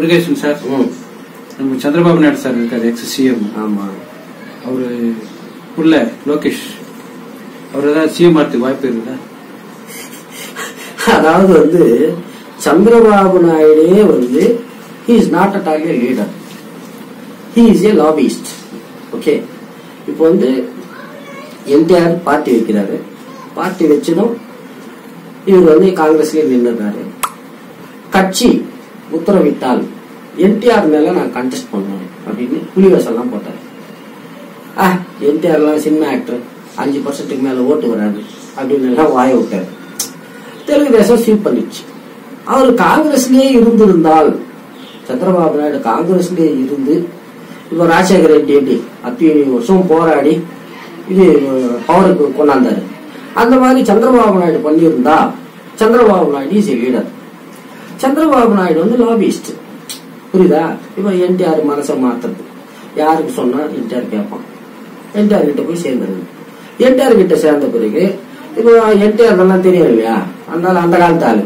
Murugesan sir ம் நம்ம Chandrababu Naidu sir இருக்காரு எக்ஸ் சிஎம் ஆமா அவரு புள்ள லோகேஷ் அவர் ஏதாவது சிஎம் ஆகிறதுக்கு வாய்ப்பு இருக்குதா அதாவது வந்து சந்திரபாபு நாயுடே வந்து he is not at all a leader he is a lobbyist okay இப்போ வந்து என்டிஆர் பார்ட்டி வைக்கிறாரு பார்ட்டி வச்சதும் இவர் வந்து காங்கிரஸ்லயே நின்றுறாரு கட்சி உத்தரவிட்டால் என்டிஆர் மேல நான் கண்டெஸ்ட் பண்ணுவேன் அப்படின்னு புலிவேசம்லாம் போட்டார் ஆ என்டிஆர்லாம் சின்ன ஆக்டர் அஞ்சு பர்சன்ட்டுக்கு மேல ஓட்டு வராது அப்படின்னு எல்லாம் வாய விட்டாரு தெலுங்கு தேசம் ஸ்வீப் பண்ணிடுச்சு அவர் காங்கிரஸ்லயே இருந்திருந்தால் சந்திரபாபு நாயுடு காங்கிரஸ்லயே இருந்து இப்போ ராஜசேகர ரெட்டி எப்படி அத்தனை வருஷம் போராடி இது பவருக்கு கொண்டாந்தாரு அந்த மாதிரி சந்திரபாபு நாயுடு பண்ணியிருந்தா சந்திரபாபு நாயுடு இஸ் லீடர் சந்திரபாபு நாயுடு வந்து லாபிஸ்ட் புரியுதா இப்போ என்டிஆர் மனசை மாத்துறது யாருக்கு சொன்னா என்டிஆர் கேட்பான் என்டிஆர் கிட்ட போய் சேர்ந்துருது என்டிஆர் கிட்ட சேர்ந்த பிறகு இப்போ என்டிஆர் எல்லாம் தெரியும் இல்லையா அதனால அந்த காலத்து ஆளு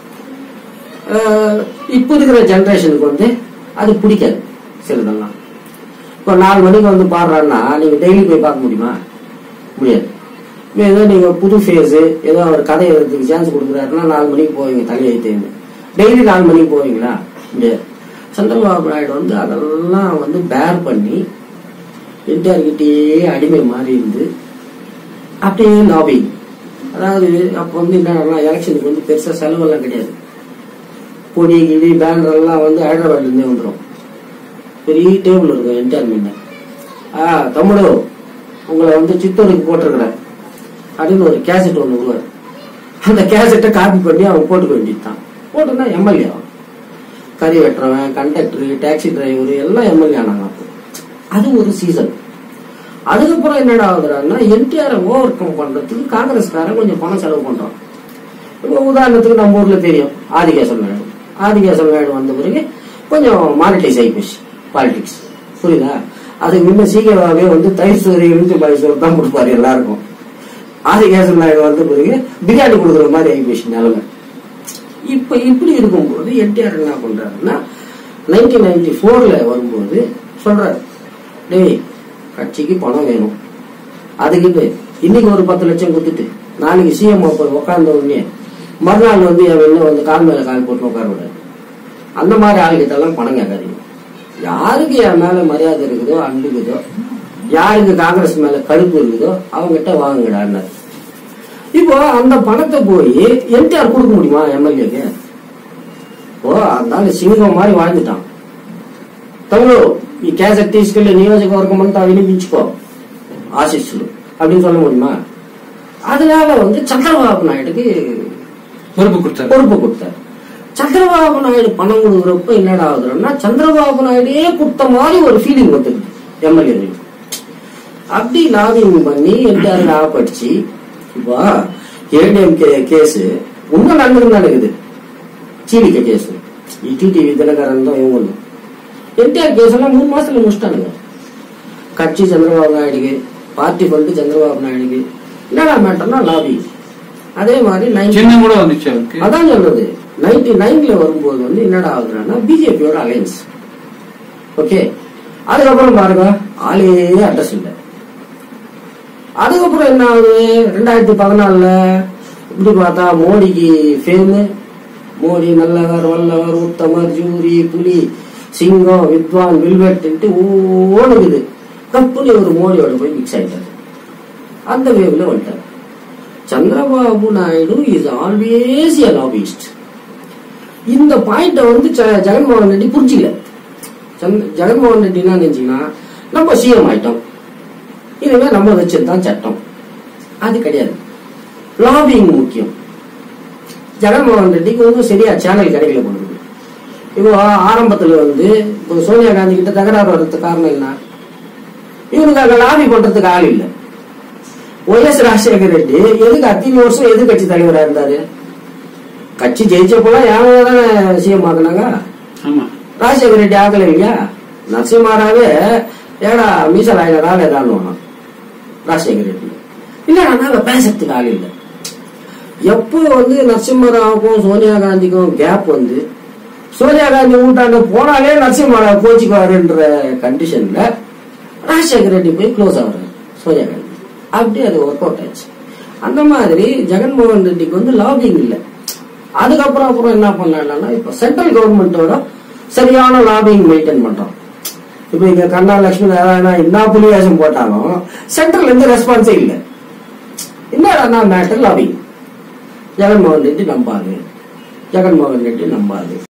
அஹ் இப்போ இருக்கிற ஜெனரேஷனுக்கு வந்து அது பிடிக்காது சிலதெல்லாம் இப்போ நாலு மணிக்கு வந்து பாடுறான்னா நீங்க டெய்லி போய் பார்க்க முடியுமா முடியாது இப்போ ஏதோ நீங்க புது ஃபேஸ் ஏதோ அவர் கதை எழுதுறதுக்கு சான்ஸ் கொடுக்குறாருன்னா நாலு மணிக்கு போவீங்க தலையை தேர்ந்து டெய்லி நாலு மணிக்கு போவீங்களா முடியாது சந்திரபாபு நாயுடு வந்து அதெல்லாம் வந்து பேர் பண்ணி என்டிஆர் கிட்டேயே அடிமை மாறி இருந்து அப்படியே லாபி அதாவது அப்போ வந்து என்ன எலெக்ஷனுக்கு வந்து பெருசா செலவெல்லாம் கிடையாது கொடி கிடி பேனர் எல்லாம் வந்து ஹைதராபாத்ல இருந்தே வந்துடும் பெரிய டேபிள் இருக்கும் என்டர்மெண்ட் ஆ தம்முடு உங்களை வந்து சித்தூருக்கு போட்டிருக்கிறேன் அப்படின்னு ஒரு கேசட் ஒன்று விடுவார் அந்த கேசட்டை காப்பி பண்ணி அவன் போட்டுக்க வேண்டியதுதான் போட்டுனா எம்எல்ஏ அவன் கறி வெட்டுறவன் கண்டக்டர் டாக்ஸி டிரைவர் எல்லாம் எம்எல்ஏ ஆனாங்க அப்போ அது ஒரு சீசன் அதுக்கப்புறம் என்னடா ஆகுதுன்னா என்டிஆர் ஓவர் கம் பண்றதுக்கு காங்கிரஸ்காரன் கொஞ்சம் பணம் செலவு பண்றான் இப்போ உதாரணத்துக்கு நம்ம ஊர்ல தெரியும் ஆதிகேசன் நாயுடு ஆதிகேசன் நாயுடு வந்த பிறகு கொஞ்சம் மானிட்டைஸ் ஆகி போச்சு பாலிடிக்ஸ் புரியுதா அதுக்கு முன்ன சீக்கிரமாவே வந்து தயிர் சோறு இழுத்து பாய் சோறு தான் கொடுப்பாரு எல்லாருக்கும் ஆதிகேசன் நாயுடு வந்த பிறகு பிரியாணி கொடுக்குற மாதிரி ஆகி போச்சு நிலைமை இப்ப இப்படி இருக்கும்போது என்டிஆர் என்ன பண்றாருன்னா நைன்டீன் நைன்டி ஃபோர்ல வரும்போது சொல்றாரு டேய் கட்சிக்கு பணம் வேணும் அதுக்கு இன்னைக்கு ஒரு பத்து லட்சம் கொடுத்துட்டு நாளைக்கு சிஎம் போய் உட்கார்ந்த உடனே மறுநாள் வந்து என் வெளில வந்து கால் மேல கால் போட்டு உட்கார விடாது அந்த மாதிரி ஆளுகிட்ட எல்லாம் பணம் கேட்காதீங்க யாருக்கு என் மேல மரியாதை இருக்குதோ அன்பு இருக்குதோ யாருக்கு காங்கிரஸ் மேல கடுப்பு இருக்குதோ அவங்ககிட்ட வாங்குங்கடான்னாரு இப்போ அந்த பணத்தை போய் என்டிஆர் கொடுக்க முடியுமா எம்எல்ஏக்கு ఓ అందాలి సింహం మారి వాడుతాం తమ్ముడు ఈ క్యాసెట్ తీసుకెళ్లి నియోజకవర్గం అంతా వినిపించుకో ఆశీస్సులు அப்படின்னு சொல்ல முடியுமா அதனால வந்து சந்திரபாபு நாயுடுக்கு பொறுப்பு கொடுத்தாரு பொறுப்பு கொடுத்தாரு சந்திரபாபு நாயுடு பணம் கொடுக்குறப்ப என்னடா ஆகுதுன்னா சந்திரபாபு நாயுடே கொடுத்த மாதிரி ஒரு ஃபீலிங் வந்துருக்கு எம்எல்ஏ அப்படி லாபிங் பண்ணி என்டிஆர் லாபடிச்சு இப்போ ஏடிஎம்கே கேஸ் இன்னும் நடந்துட்டு நடக்குது சீனிக்க கேஸ் டிடிவி தினகரன் தான் இவங்க ஒண்ணு. என்டிஆர் கேஸ் எல்லாம் மூணு மாசத்துல முடிச்சிட்டானுங்க கட்சி சந்திரபாபு நாயுடுக்கு பார்ட்டி ஃபண்டு சந்திரபாபு நாயுடுக்கு என்னடா மேட்டர்னா லாபி அதே மாதிரி நைன்டி சின்னம் கூட வந்துச்சு அவருக்கு அதான் சொல்றது நைன்டி நைன்ல வரும்போது வந்து என்னடா ஆகுதுன்னா பிஜேபியோட அலையன்ஸ் ஓகே அதுக்கப்புறம் பாருங்க ஆளே அட்ரஸ் இல்லை அதுக்கப்புறம் என்ன ஆகுது ரெண்டாயிரத்தி பதினாலுல இப்படி பார்த்தா மோடிக்கு ஃபேமு மோடி நல்லவர் வல்லவர் உத்தமர் ஜூரி புலி சிங்கம் வித்வான் வில்வெட்டு ஓடுகுது கப்புனி ஒரு மோடியோட போய் மிக்ஸ் ஆயிட்டாரு அந்த வேவ்ல வந்துட்டார் Chandrababu Naidu is always a lobbyist இந்த பாயிண்ட வந்து ஜ- ஜெகன்மோகன் ரெட்டி புரிஞ்சுக்கல சந்த்- ஜெகன்மோகன் ரெட்டி என்ன நினைச்சீங்கன்னா நம்ம சிஎம் ஆயிட்டோம் இனிமே நம்ம வச்சது தான் சட்டம் அது கிடையாது லாபிங் முக்கியம் ஜெகன்மோகன் ரெட்டிக்கு வந்து சரியா சேனல் கிடைக்கல போனது இப்போ ஆரம்பத்துல வந்து இப்போ சோனியா காந்தி கிட்ட தகராறு வர்றதுக்கு காரணம் என்ன இவனுக்கு அங்க லாபி பண்றதுக்கு ஆள் இல்லை ஒய் எஸ் ராஜசேகர ரெட்டி எதுக்கு அத்தனை வருஷம் எதிர்கட்சி தலைவரா இருந்தாரு கட்சி ஜெயிச்சப்பெல்லாம் யாரும் தானே சிஎம் ஆக்குனாங்க ஆமா ராஜசேகர ரெட்டி ஆகல இல்லையா நரசிம்மாராவே ஏடா மீசல் ஆயிரம் ஏதாவது ராஜசேகர ரெட்டி இல்லடா நாங்க பேசுறதுக்கு ஆள் இல்லை எப்போ வந்து நரசிம்மராவுக்கும் சோனியா காந்திக்கும் கேப் வந்து சோனியா காந்தி வீட்டாண்ட போனாலே நரசிம்மராவ் கோச்சிக்குவாருன்ற கண்டிஷன்ல ராஜசேகர ரெட்டி போய் க்ளோஸ் ஆகுறாரு சோனியா காந்தி அப்படி அது ஒர்க் அவுட் ஆச்சு அந்த மாதிரி ஜெகன்மோகன் ரெட்டிக்கு வந்து லாபிங் இல்லை அதுக்கப்புறம் அப்புறம் என்ன பண்ணலாம்னா இப்ப சென்ட்ரல் கவர்மெண்டோட சரியான லாபிங் மெயின்டைன் பண்றோம் இப்ப இங்க கண்ணா லட்சுமி நாராயணா என்ன புலிவேஷம் போட்டாலும் சென்ட்ரல் இருந்து ரெஸ்பான்ஸே இல்லை என்னடா மேட்டர் லாபிங் ஜெகன்மோகன் ரெட்டி நம்பாது ஜெகன்மோகன் ரெட்டி நம்பாது